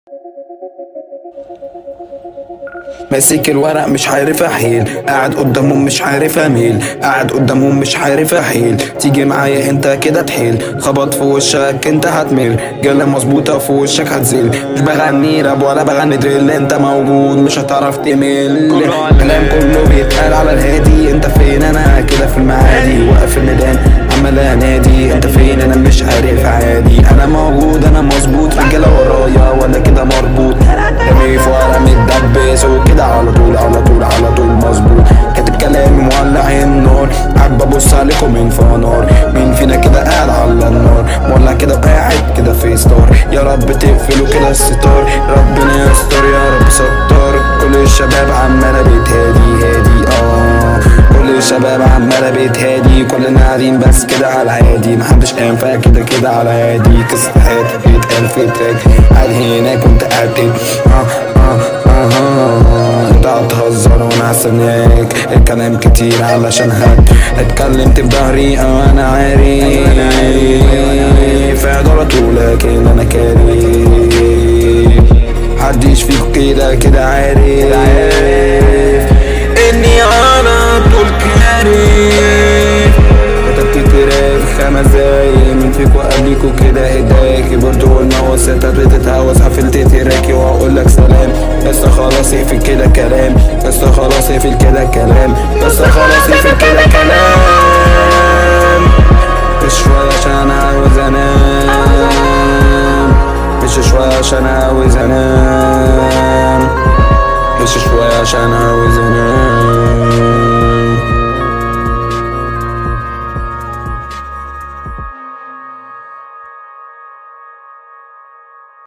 ماسك الورق مش عارف احيل قاعد قدامهم مش عارف اميل قاعد قدامهم مش عارف احيل تيجي معايا انت كده تحيل خبط في وشك انت هتميل جلة مظبوطة في وشك هتزيل مش بغني راب ولا بغني دريل انت موجود مش هتعرف تميل الكلام كله بيتقال على الهادي انت فين انا كده في المعادي واقف في الميدان عمال انادي انت فين انا مش عارف عادي انا موجود انا مظبوط رجاله ورايا ولا كده مربوط رمي في ورا متدبس وكده على طول على طول على طول مظبوط كاتب كلامي مولع النار قاعد ببص عليكم من فنار مين فينا كده قاعد على النار مولع كده وقاعد كده في ستار يا رب تقفلوا كده الستار ربنا يستر يا رب ستار كل الشباب عمالة بتهادي هادي اه كل الشباب عمالة بتهادي كلنا قاعدين بس كده على العادي محدش قام كده كده على هادي قصة حياتي بيتقال في تراك قاعد هناك وانت قاعد اه اه اه اه انت هتهزر وانا هستناك الكلام كتير علشان هات اتكلمت في ظهري اه انا عارف عضلته لكن انا كاري محدش فيكو كده كده عارف اني على طول كارف كتبت تراك خمس دقايق من فيكو قبليكو كده هدايا كبرت والموس ستات بتتهوس حفلت تراكي واقول لك سلام بس خلاص اقفل كده كلام بس خلاص اقفل كده كلام بس خلاص اقفل كده كلام مش شوية عشان عاوز انام مش شوية عشان عاوز انام مش شوية عشان عاوز انام